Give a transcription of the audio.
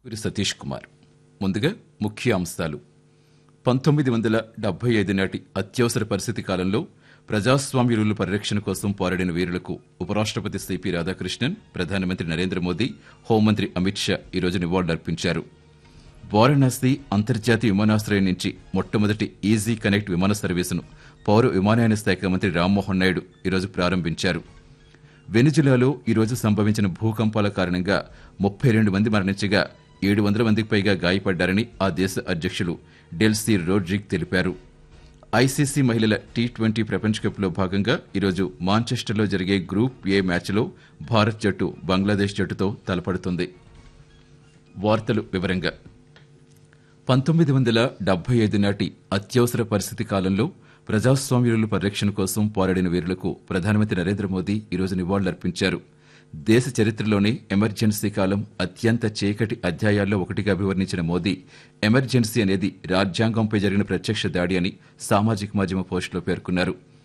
వీరి సతీష్ కుమార్ ముందుగా ముఖ్య అంశాలు పంతొమ్మిది వందల డెబ్బై ఐదు నాటి అత్యవసర పరిస్థితి కాలంలో ప్రజాస్వామ్య విలువల పరిరక్షణ కోసం పోరాడిన వీరులకు ఉపరాష్ట్రపతి సిపి రాధాకృష్ణన్ ప్రధానమంత్రి నరేంద్ర మోదీ హోంమంత్రి అమిత్ షా ఈరోజు నివాళులర్పించారు వారణాసి అంతర్జాతీయ విమానాశ్రయం నుంచి మొట్టమొదటి ఈజీ కనెక్ట్ విమాన సర్వీసును పౌర విమానయాన శాఖ మంత్రి రామ్మోహన్ నాయుడు ఈరోజు ప్రారంభించారు వెనిజులాలో ఈరోజు సంభవించిన భూకంపాల కారణంగా ముప్పై రెండు మంది మరణించగా ఏడు వందల మందికి పైగా గాయపడ్డారని ఆ దేశ అధ్యక్షులు డెల్సీ రోడ్రిక్ తెలిపారు ఐసీసీ మహిళల టీ ట్వంటీ ప్రపంచ కప్లో భాగంగా ఈరోజు మాంచెస్టర్లో జరిగే గ్రూప్ ఏ మ్యాచ్లో భారత్ జట్టు బంగ్లాదేశ్ జట్టుతో తలపడుతుంది వార్తలు వివరంగా పంతొమ్మిది వందల డెబ్బై ఐదు నాటి అత్యవసర పరిస్థితి కాలంలో ప్రజాస్వామ్యుల పరిరక్షణ కోసం పోరాడిన వీరులకు ప్రధానమంత్రి నరేంద్ర మోదీ ఈరోజు నివాళులర్పించారు దేశ చరిత్రలోనే ఎమర్జెన్సీ కాలం అత్యంత చీకటి అధ్యాయాల్లో ఒకటిగా అభివర్ణించిన మోదీ ఎమర్జెన్సీ అనేది రాజ్యాంగంపై జరిగిన ప్రత్యక్ష దాడి అని సామాజిక మాధ్యమ పోస్టులో పేర్కొన్నారు